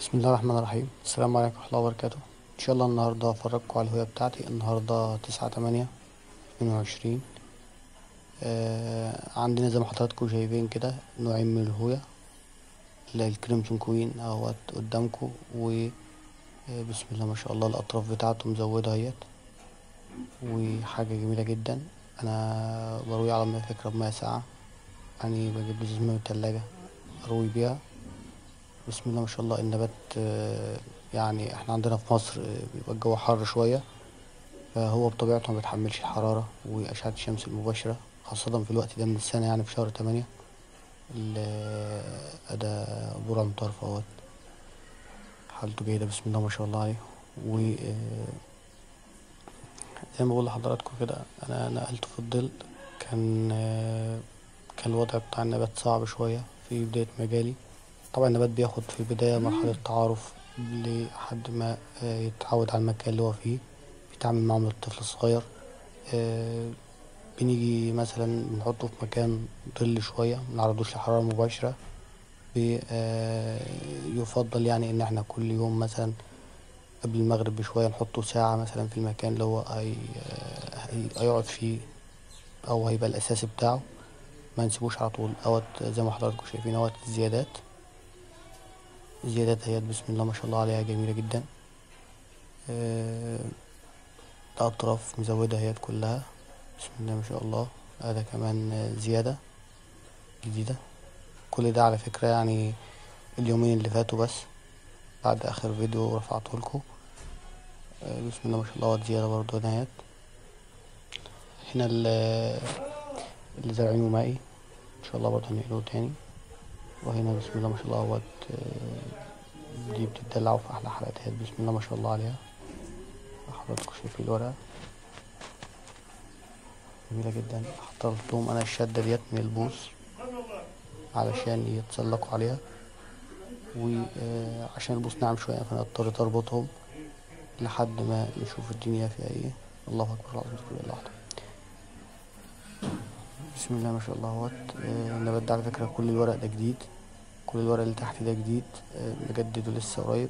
بسم الله الرحمن الرحيم السلام عليكم ورحمة الله وبركاته إن شاء الله النهاردة هفرجكم على الهوية بتاعتي النهاردة تسعة تمانية اتنين وعشرين آه عندنا زي ما حضراتكم شايفين كده نوعين من الهوية اللي هي الكريمسون كوين اهوت قدامكم و آه، بسم الله ما شاء الله الأطراف بتاعته مزودة اهيت وحاجة جميلة جدا أنا بروي على ما فكرة بمية ساقعة يعني بجيب ازازة مية من التلاجة أروي بيها بسم الله ما شاء الله النبات آه، يعني احنا عندنا في مصر آه، بيبقى الجو حر شوية فهو بطبيعته ما بيتحملش الحرارة وأشعة الشمس المباشرة خاصة في الوقت ده من السنة يعني في شهر تمانية ال- أدا برع مطرف اهوت حالته جيدة بسم الله ما شاء الله عليه و آه، زي ما بقول لحضراتكم كده أنا نقلت في الظل كان آه، كان الوضع بتاع النبات صعب شوية في بداية مجالي طبعا النبات بياخد في البداية مرحلة تعارف لحد ما آه، يتعود على المكان اللي هو فيه بيتعامل معاملة الطفل الصغير آه، بنيجي مثلا بنحطه في مكان ظل شوية منعرضوش لحرارة مباشرة بي- آه، يفضل يعني إن احنا كل يوم مثلا قبل المغرب بشوية نحطه ساعة مثلا في المكان اللي هو هي آه، هي- هيقعد فيه أو هيبقى الأساسي بتاعه ما نسيبوش على طول أوت زي ما حضراتكم شايفين أوت الزيادات الزيادات هي بسم الله ما شاء الله عليها جميلة جدا آه، الأطراف مزودة هي كلها بسم الله ما شاء الله هذا كمان آه، زيادة جديدة كل ده على فكرة يعني اليومين اللي فاتوا بس بعد آخر فيديو رفعته لكم آه، بسم الله ما شاء الله أهوت زيادة برضو هنايات هنا ال- اللي زارعينه مائي إن شاء الله برضو هنقله تاني وهنا بسم الله ما شاء الله اهوت آه، دي بتدلع في احلى حلقات هي بسم الله ما شاء الله عليها حضراتكم شايفين الورقة جميلة جدا اخترت لهم انا الشدة ديت من البوص علشان يتسلقوا عليها وعشان البوص ناعم شوية فانا اضطريت اربطهم لحد ما نشوف الدنيا فيها ايه الله اكبر العظيم كل الله أحد. بسم الله ما شاء الله اهوت آه، النبات ده على فكرة كل الورق ده جديد كل الورق اللي تحت ده جديد آه، مجدده لسه قريب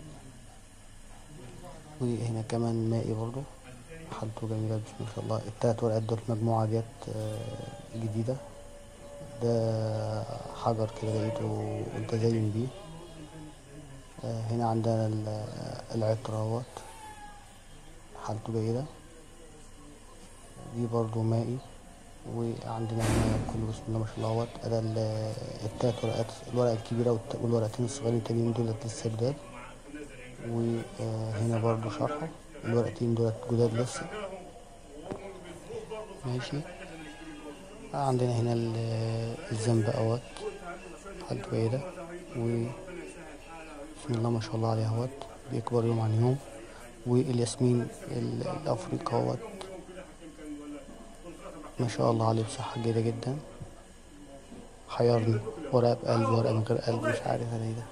وهنا كمان مائي برضو حالته جميلة بسم الله ما شاء الله التلات ورقات دول مجموعة ديت آه، جديدة ده حجر كده لقيته قلت ازين بيه آه، هنا عندنا ال- العطر اهوت حالته جيدة دي برضو مائي وعندنا هنا كله بسم الله ما شاء الله اهوت ادي ال- التلات ورقات الورقة الكبيرة والت- والورقتين الصغيرين التانيين دولت لسه جداد وهنا برضو شرحه الورقتين دولت جداد لسه ماشي عندنا هنا ال- الزنب اهوت حالته جيدة و بسم الله ما شاء الله عليه اهوت بيكبر يوم عن يوم والياسمين ال- الافريقي اهوت ما شاء الله عليه بصحة جيدة جدا حيرني ورقة بقلب ورقة من غير قلب مش عارف انا ايه ده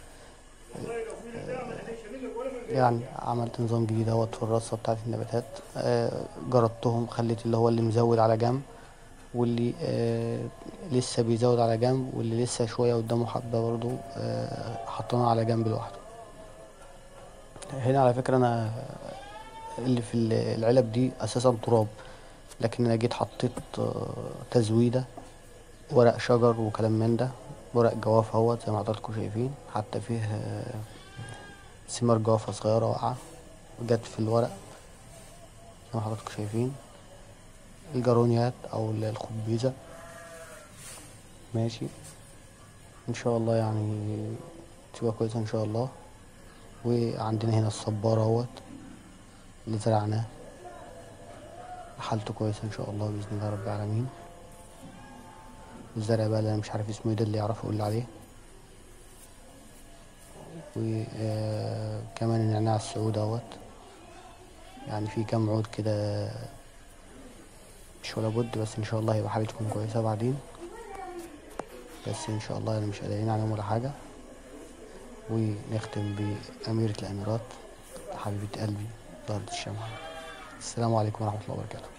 يعني عملت نظام جديد اهوت في الرصة بتاعت النباتات آه، جربتهم خليت اللي هو اللي مزود على جنب واللي آه لسه بيزود على جنب واللي لسه شوية قدامه حبة برضو آه حطيناه على جنب لوحده هنا على فكرة أنا اللي في ال- العلب دي أساسا تراب لكن أنا جيت حطيت آه، تزويدة ورق شجر وكلام من ده ورق جواف اهوت زي ما حضراتكم شايفين حتى فيه آه، ثمار جوافة صغيرة واقعة جت في الورق زي ما حضراتكم شايفين الجارونيات أو ال- الخبيزة ماشي إن شاء الله يعني تبقى كويسة إن شاء الله وعندنا هنا الصبار اهوت اللي زرعناه حالته كويسة إن شاء الله بإذن الله رب العالمين الزرع بقى اللي أنا مش عارف اسمه ايه ده اللي يعرف يقول لي عليه وكمان النعناع السعود اهوت يعني في كام عود كده مش ولا بد بس ان شاء الله هيبقى حالتكم كويسة بعدين بس ان شاء الله انا مش قلقان عليهم ولا حاجة ونختم بأميرة الأميرات حبيبة قلبي زهرة الشمعة السلام عليكم ورحمة الله وبركاته